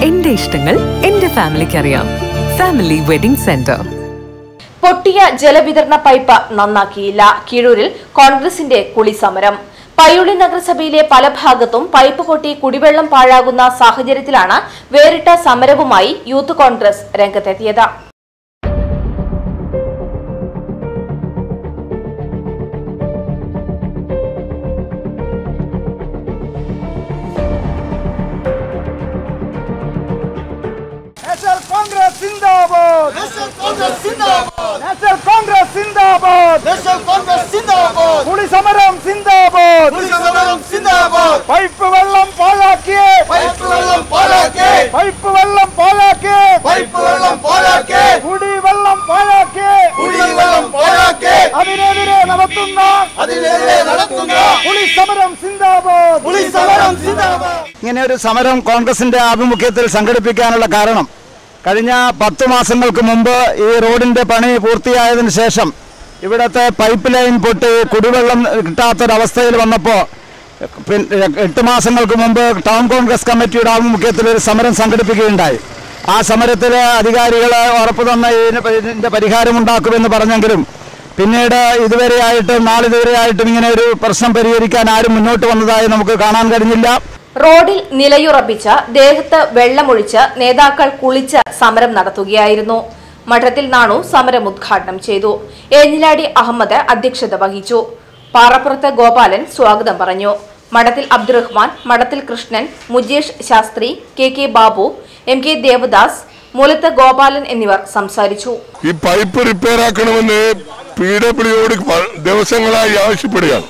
എന്റെ ഇഷ്ടങ്ങൾ എന്റെ ഫാമിലിക്ക് അറിയാം ഫാമിലി വെഡിംഗ് സെന്റർ പൊട്ടിയ ജലവിതരണ പൈപ്പ് നന്നാക്കിയില്ല കീഴൂരിൽ കോൺഗ്രസിന്റെ കുളിസമരം പയ്യോളി നഗരസഭയിലെ പല ഭാഗത്തും പൈപ്പ് പൊട്ടി കുടിവെള്ളം പാഴാകുന്ന സാഹചര്യത്തിലാണ് വേറിട്ട സമരവുമായി യൂത്ത് കോൺഗ്രസ് രംഗത്തെത്തിയത് നാഷണൽ കോൺഗ്രസ് സിന്ദാബാദ് നാഷണൽ കോൺഗ്രസ് സിന്ദാബാദ് നാഷണൽ കോൺഗ്രസ് സിന്ദാബാദ് നാഷണൽ കോൺഗ്രസ് സിന്ദാബാദ് കുളി സമരം സിന്ദാബാദ് പുലിസ് സമരം സിന്ദാബാദ് പൈപ്പ് വെള്ളം പാഴാക്കിയേ പൈപ്പ് വെള്ളം പാഴാക്കി പൈപ്പ് വെള്ളം പാഴാക്കിയേ പൈപ്പ് വെള്ളം പാഴാക്കി കുടിവെള്ളം പാഴാക്കിയേ കുടിവെള്ളം പാഴാക്കി അതിനെതിരെ നടത്തുന്ന അതിനെതിരെ നടത്തുന്ന കുളി സമരം സിന്ദാബാദ് പുലിസ് സമരം സിന്ദാബാദ് ഇങ്ങനെ ഒരു സമരം കോൺഗ്രസിന്റെ ആഭിമുഖ്യത്തിൽ സംഘടിപ്പിക്കാനുള്ള കാരണം കഴിഞ്ഞ പത്ത് മാസങ്ങൾക്ക് മുമ്പ് ഈ റോഡിന്റെ പണി പൂർത്തിയായതിനു ശേഷം ഇവിടുത്തെ പൈപ്പ് ലൈൻ പൊട്ടി കുടിവെള്ളം കിട്ടാത്തൊരവസ്ഥയിൽ വന്നപ്പോൾ പിന്നെ എട്ട് മാസങ്ങൾക്ക് മുമ്പ് ടൗൺ കോൺഗ്രസ് കമ്മിറ്റിയുടെ ആഭിമുഖ്യത്തിൽ ഒരു സമരം സംഘടിപ്പിക്കുകയുണ്ടായി ആ സമരത്തിൽ അധികാരികൾ ഉറപ്പു തന്ന ഇതിന് ഇതിന്റെ പരിഹാരമുണ്ടാക്കുമെന്ന് പറഞ്ഞെങ്കിലും പിന്നീട് ഇതുവരെയായിട്ടും നാളിതുവരെയായിട്ടും ഇങ്ങനെ ഒരു പ്രശ്നം പരിഹരിക്കാൻ ആരും മുന്നോട്ട് വന്നതായി നമുക്ക് കാണാൻ കഴിഞ്ഞില്ല റോഡിൽ നിലയുറപ്പിച്ച് ദേഹത്ത് വെള്ളമൊഴിച്ച് നേതാക്കൾ കുളിച്ച് സമരം നടത്തുകയായിരുന്നു മഠത്തിൽ നാണു സമരം ഉദ്ഘാടനം ചെയ്തു ഏഞ്ഞിലാടി അഹമ്മദ് അധ്യക്ഷത വഹിച്ചു പാറപ്പുറത്ത് ഗോപാലൻ സ്വാഗതം പറഞ്ഞു Madathil Abdurahman Madathil Krishnan Mujesh Shastri K K Babu M K Devadas Moolath Gopalan എന്നിവർ സംസാരിച്ചു ഈ പൈപ്പ് റിപ്പയർ ആക്കണമെന്ന് പി ഡബ്ല്യുയോട് ദിവസങ്ങളായി ആവശ്യപ്പെടുകയാണ്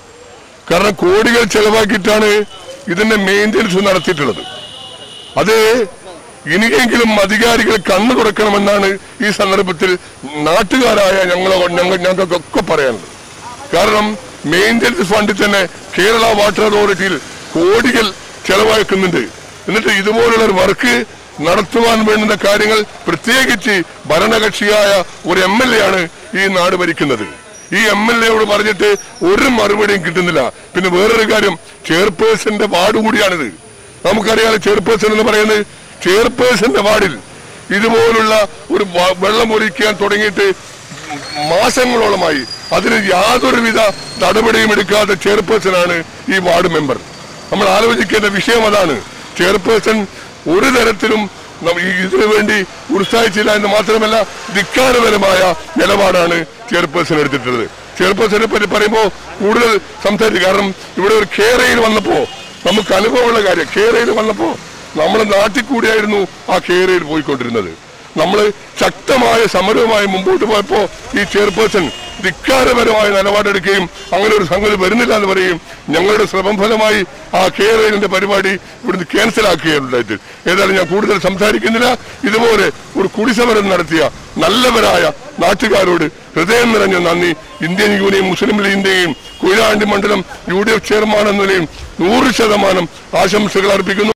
കാരണം കോടികൾ ചെലവാക്കിയിട്ടാണ് ഇതിന്റെ മെയിൻ്റെനൻസ് നടത്തിയിട്ടുള്ളത് അത് ഇനിയെങ്കിലും അധികാരികൾ കണ്ണു തുറക്കണമെന്നാണ് ഈ സന്ദർഭത്തിൽ നാട്ടുകാരായ ഞങ്ങളോ ഞങ്ങൾ ഞങ്ങൾക്കൊക്കെ പറയാനുള്ളത് കാരണം മെയിൻ്റെനൻസ് ഫണ്ടിൽ തന്നെ കേരള വാട്ടർ അതോറിറ്റിയിൽ കോടികൾ ചെലവാക്കുന്നുണ്ട് എന്നിട്ട് ഇതുപോലുള്ള ഒരു വർക്ക് നടത്തുവാൻ വേണ്ടുന്ന കാര്യങ്ങൾ പ്രത്യേകിച്ച് ഭരണകക്ഷിയായ ഒരു എം എൽ എ ആണ് ഈ നാട് ഭരിക്കുന്നത് ഈ എം എൽ എയോട് പറഞ്ഞിട്ട് ഒരു മറുപടിയും കിട്ടുന്നില്ല പിന്നെ വേറൊരു കാര്യം ചെയർപേഴ്സന്റെ വാർഡ് കൂടിയാണിത് നമുക്കറിയാലോ ചെയർപേഴ്സൺ എന്ന് പറയുന്നത് ചെയർപേഴ്സന്റെ വാർഡിൽ ഇതുപോലുള്ള ഒരു വ- വെള്ളം ഒഴിക്കാൻ തുടങ്ങിയിട്ട് മാസങ്ങളോളമായി അതിന് യാതൊരുവിധ നടപടിയും എടുക്കാത്ത ചെയർപേഴ്സണാണ് ഈ വാർഡ് മെമ്പർ നമ്മൾ ആലോചിക്കേണ്ട വിഷയം അതാണ് ചെയർപേഴ്സൺ ഒരു തരത്തിലും നം- ഈ ഇതിനു വേണ്ടി ഉത്സാഹിച്ചില്ല എന്ന് മാത്രമല്ല ധിക്കാരപരമായ നിലപാടാണ് ചെയർപേഴ്സൺ എടുത്തിട്ടുള്ളത് ചെയർപേഴ്സണെ പറ്റി പറയുമ്പോൾ കൂടുതൽ സംസാരിച്ചു കാരണം ഇവിടെ ഒരു കേരയിൽ വന്നപ്പോ നമുക്ക് അനുഭവമുള്ള കാര്യം കേരയിൽ വന്നപ്പോ നമ്മുടെ നാട്ടിൽ കൂടിയായിരുന്നു ആ കേരയിൽ പോയിക്കൊണ്ടിരുന്നത് നമ്മൾ ശക്തമായ സമരവുമായി മുമ്പോട്ട് പോയപ്പോ ഈ ചെയർപേഴ്സൺ ധിക്കാരപരമായ നിലപാടെടുക്കുകയും അങ്ങനെ ഒരു സംഗതി വരുന്നില്ല എന്ന് പറയും ഞങ്ങളുടെ ശ്രമം ഫലമായി ആ കേരളിന്റെ പരിപാടി ഇവിടുന്ന് ക്യാൻസൽ ആക്കുകയാണ് ഉണ്ടായിട്ട് ഏതായാലും ഞാൻ കൂടുതൽ സംസാരിക്കുന്നില്ല ഇതുപോലെ ഒരു കുടിസമരം നടത്തിയ നല്ലവരായ നാട്ടുകാരോട് ഹൃദയം നിറഞ്ഞ നന്ദി ഇന്ത്യൻ യൂണിയൻ മുസ്ലിം ലീഗിന്റെയും കൊയിലാണ്ടി മണ്ഡലം യു ഡി എഫ് ചെയർമാൻ എന്ന നിലയും നൂറ് ശതമാനം ആശംസകൾ അർപ്പിക്കുന്നു